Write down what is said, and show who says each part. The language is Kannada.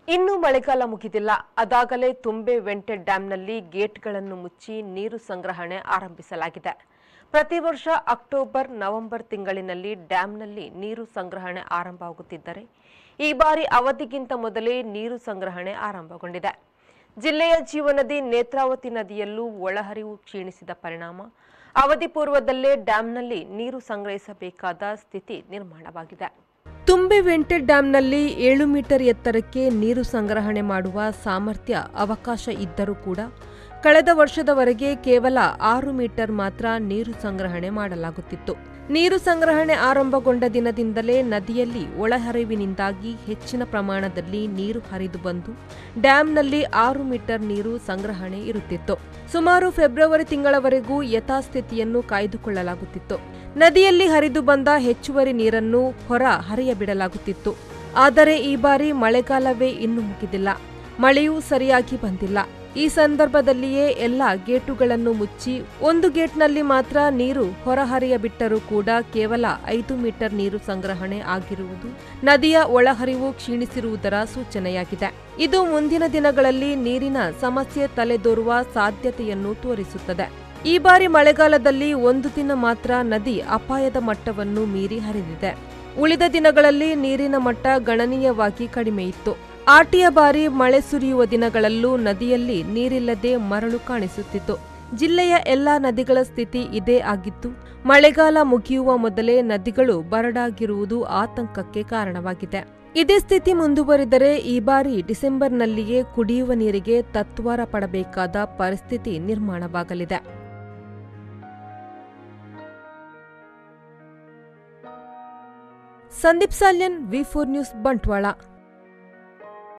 Speaker 1: ಇನ್ನು ಮಳೆಗಾಲ ಮುಗಿದಿಲ್ಲ ಅದಾಗಲೇ ತುಂಬೆ ವೆಂಟೆಡ್ ಡ್ಯಾಂನಲ್ಲಿ ಗೇಟ್ಗಳನ್ನು ಮುಚ್ಚಿ ನೀರು ಸಂಗ್ರಹಣೆ ಆರಂಭಿಸಲಾಗಿದೆ ಪ್ರತಿ ವರ್ಷ ಅಕ್ಟೋಬರ್ ನವೆಂಬರ್ ತಿಂಗಳಿನಲ್ಲಿ ಡ್ಯಾಂನಲ್ಲಿ ನೀರು ಸಂಗ್ರಹಣೆ ಆರಂಭವಾಗುತ್ತಿದ್ದರೆ ಈ ಬಾರಿ ಅವಧಿಗಿಂತ ಮೊದಲೇ ನೀರು ಸಂಗ್ರಹಣೆ ಆರಂಭಗೊಂಡಿದೆ ಜಿಲ್ಲೆಯ ಜೀವನದಿ ನೇತ್ರಾವತಿ ನದಿಯಲ್ಲೂ ಒಳಹರಿವು ಕ್ಷೀಣಿಸಿದ ಪರಿಣಾಮ ಅವಧಿ ಪೂರ್ವದಲ್ಲೇ ಡ್ಯಾಂನಲ್ಲಿ ನೀರು ಸಂಗ್ರಹಿಸಬೇಕಾದ ಸ್ಥಿತಿ ನಿರ್ಮಾಣವಾಗಿದೆ ತುಂಬೆ ವೆಂಟೆಡ್ ಡ್ಯಾಂನಲ್ಲಿ ಏಳು ಮೀಟರ್ ಎತ್ತರಕ್ಕೆ ನೀರು ಸಂಗ್ರಹಣೆ ಮಾಡುವ ಸಾಮರ್ಥ್ಯ ಅವಕಾಶ ಇದ್ದರೂ ಕೂಡ ಕಳೆದ ವರ್ಷದವರೆಗೆ ಕೇವಲ ಆರು ಮೀಟರ್ ಮಾತ್ರ ನೀರು ಸಂಗ್ರಹಣೆ ಮಾಡಲಾಗುತ್ತಿತ್ತು ನೀರು ಸಂಗ್ರಹಣೆ ಆರಂಭಗೊಂಡ ದಿನದಿಂದಲೇ ನದಿಯಲ್ಲಿ ಒಳಹರಿವಿನಿಂದಾಗಿ ಹೆಚ್ಚಿನ ಪ್ರಮಾಣದಲ್ಲಿ ನೀರು ಹರಿದು ಬಂದು ಡ್ಯಾಂನಲ್ಲಿ ಆರು ಮೀಟರ್ ನೀರು ಸಂಗ್ರಹಣೆ ಇರುತ್ತಿತ್ತು ಸುಮಾರು ಫೆಬ್ರವರಿ ತಿಂಗಳವರೆಗೂ ಯಥಾಸ್ಥಿತಿಯನ್ನು ಕಾಯ್ದುಕೊಳ್ಳಲಾಗುತ್ತಿತ್ತು ನದಿಯಲ್ಲಿ ಹರಿದು ಬಂದ ಹೆಚ್ಚುವರಿ ನೀರನ್ನು ಹೊರ ಹರಿಯಬಿಡಲಾಗುತ್ತಿತ್ತು ಆದರೆ ಈ ಬಾರಿ ಮಳೆಗಾಲವೇ ಇನ್ನೂ ಮುಗಿದಿಲ್ಲ ಮಳೆಯೂ ಸರಿಯಾಗಿ ಬಂದಿಲ್ಲ ಈ ಸಂದರ್ಭದಲ್ಲಿಯೇ ಎಲ್ಲ ಗೇಟುಗಳನ್ನು ಮುಚ್ಚಿ ಒಂದು ಗೇಟ್ನಲ್ಲಿ ಮಾತ್ರ ನೀರು ಹೊರಹರಿಯಬಿಟ್ಟರೂ ಕೂಡ ಕೇವಲ ಐದು ಮೀಟರ್ ನೀರು ಸಂಗ್ರಹಣೆ ಆಗಿರುವುದು ನದಿಯ ಒಳಹರಿವು ಕ್ಷೀಣಿಸಿರುವುದರ ಸೂಚನೆಯಾಗಿದೆ ಇದು ಮುಂದಿನ ದಿನಗಳಲ್ಲಿ ನೀರಿನ ಸಮಸ್ಯೆ ತಲೆದೋರುವ ಸಾಧ್ಯತೆಯನ್ನು ತೋರಿಸುತ್ತದೆ ಈ ಬಾರಿ ಮಳೆಗಾಲದಲ್ಲಿ ಒಂದು ದಿನ ಮಾತ್ರ ನದಿ ಅಪಾಯದ ಮಟ್ಟವನ್ನು ಮೀರಿ ಹರಿದಿದೆ ಉಳಿದ ದಿನಗಳಲ್ಲಿ ನೀರಿನ ಮಟ್ಟ ಗಣನೀಯವಾಗಿ ಕಡಿಮೆಯಿತ್ತು ಆಟಿಯ ಬಾರಿ ಮಳೆ ಸುರಿಯುವ ದಿನಗಳಲ್ಲೂ ನದಿಯಲ್ಲಿ ನೀರಿಲ್ಲದೆ ಮರಳು ಕಾಣಿಸುತ್ತಿತ್ತು ಜಿಲ್ಲೆಯ ಎಲ್ಲಾ ನದಿಗಳ ಸ್ಥಿತಿ ಇದೇ ಆಗಿತ್ತು ಮಳೆಗಾಲ ಮುಗಿಯುವ ಮೊದಲೇ ನದಿಗಳು ಬರಡಾಗಿರುವುದು ಆತಂಕಕ್ಕೆ ಕಾರಣವಾಗಿದೆ ಇದೇ ಸ್ಥಿತಿ ಮುಂದುವರಿದರೆ ಈ ಬಾರಿ ಡಿಸೆಂಬರ್ನಲ್ಲಿಯೇ ಕುಡಿಯುವ ನೀರಿಗೆ ತತ್ವಾರ ಪಡಬೇಕಾದ ಪರಿಸ್ಥಿತಿ ನಿರ್ಮಾಣವಾಗಲಿದೆ Sandeep Salian V four news Bantwal